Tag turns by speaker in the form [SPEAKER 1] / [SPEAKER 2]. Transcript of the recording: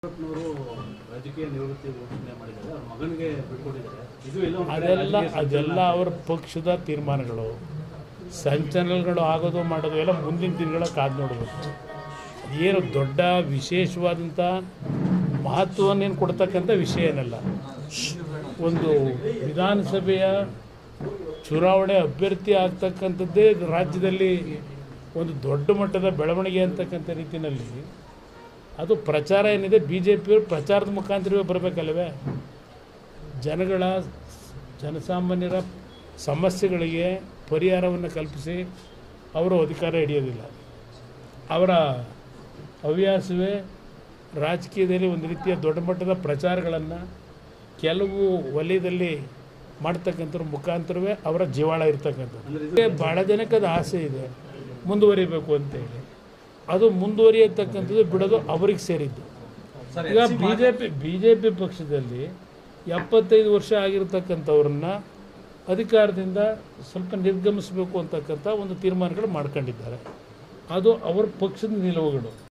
[SPEAKER 1] ಯಡಿಯೂರಪ್ಪನವರು ರಾಜಕೀಯ ನಿವೃತ್ತಿ ಘೋಷಣೆ ಮಾಡಿದ್ದಾರೆ ಅವ್ರ ಮಗನಿಗೆ ಬಿಟ್ಕೊಟ್ಟಿದ್ದಾರೆ ಇದು ಎಲ್ಲ ಒಂದ್ ಕಡೆ
[SPEAKER 2] ಅದೆಲ್ಲ
[SPEAKER 1] ರಾಜಕೀಯ
[SPEAKER 2] ಅದೆಲ್ಲ ಅವರ ಪಕ್ಷದ ತೀರ್ಮಾನಗಳು ಸಂಚಲನಗಳು ಆಗೋದು ಮಾಡೋದು ಎಲ್ಲ ಮುಂದಿನ ದಿನಗಳ ಕಾದು ನೋಡಬೇಕು ಏನು ದೊಡ್ಡ ವಿಶೇಷವಾದಂಥ ಮಹತ್ವವನ್ನೇನು ಕೊಡ್ತಕ್ಕಂಥ ವಿಷಯ ಏನಲ್ಲ ಒಂದು ವಿಧಾನಸಭೆಯ ಚುನಾವಣೆ ಅಭ್ಯರ್ಥಿ ಆಗ್ತಕ್ಕಂಥದ್ದೇ ರಾಜ್ಯದಲ್ಲಿ ಒಂದು ದೊಡ್ಡ ಮಟ್ಟದ ಬೆಳವಣಿಗೆ ಅಂತಕ್ಕಂಥ ರೀತಿಯಲ್ಲಿ ಅದು ಪ್ರಚಾರ ಏನಿದೆ ಬಿ ಜೆ ಪಿಯವರು ಪ್ರಚಾರದ ಮುಖಾಂತರವೇ ಬರಬೇಕಲ್ಲವೇ ಜನಗಳ ಜನಸಾಮಾನ್ಯರ ಸಮಸ್ಯೆಗಳಿಗೆ ಪರಿಹಾರವನ್ನು ಕಲ್ಪಿಸಿ ಅವರು ಅಧಿಕಾರ ಹಿಡಿಯೋದಿಲ್ಲ ಅವರ ಹವ್ಯಾಸವೇ ರಾಜಕೀಯದಲ್ಲಿ ಒಂದು ರೀತಿಯ ದೊಡ್ಡ ಮಟ್ಟದ ಪ್ರಚಾರಗಳನ್ನು ಕೆಲವು ವಲಯದಲ್ಲಿ ಮಾಡ್ತಕ್ಕಂಥವ್ರ ಮುಖಾಂತರವೇ ಅವರ ಜೀವಾಳ ಇರ್ತಕ್ಕಂಥದ್ದು ಇದಕ್ಕೆ ಭಾಳ ಜನಕ್ಕೆ ಅದು ಆಸೆ ಇದೆ ಮುಂದುವರಿಬೇಕು ಅಂತೇಳಿ ಅದು ಮುಂದುವರಿಯತಕ್ಕಂಥದ್ದು ಬಿಡೋದು ಅವ್ರಿಗೆ ಸೇರಿದ್ದು ಈಗ B J P B J P ಪಕ್ಷದಲ್ಲಿ ಎಪ್ಪತ್ತೈದು ವರ್ಷ ಆಗಿರ್ತಕ್ಕಂಥವ್ರನ್ನ ಅಧಿಕಾರದಿಂದ ಸ್ವಲ್ಪ ನಿರ್ಗಮಿಸಬೇಕು ಅಂತಕ್ಕಂಥ ಒಂದು ತೀರ್ಮಾನಗಳು ಮಾಡ್ಕೊಂಡಿದ್ದಾರೆ ಅದು ಅವರ ಪಕ್ಷದ ನಿಲುವುಗಳು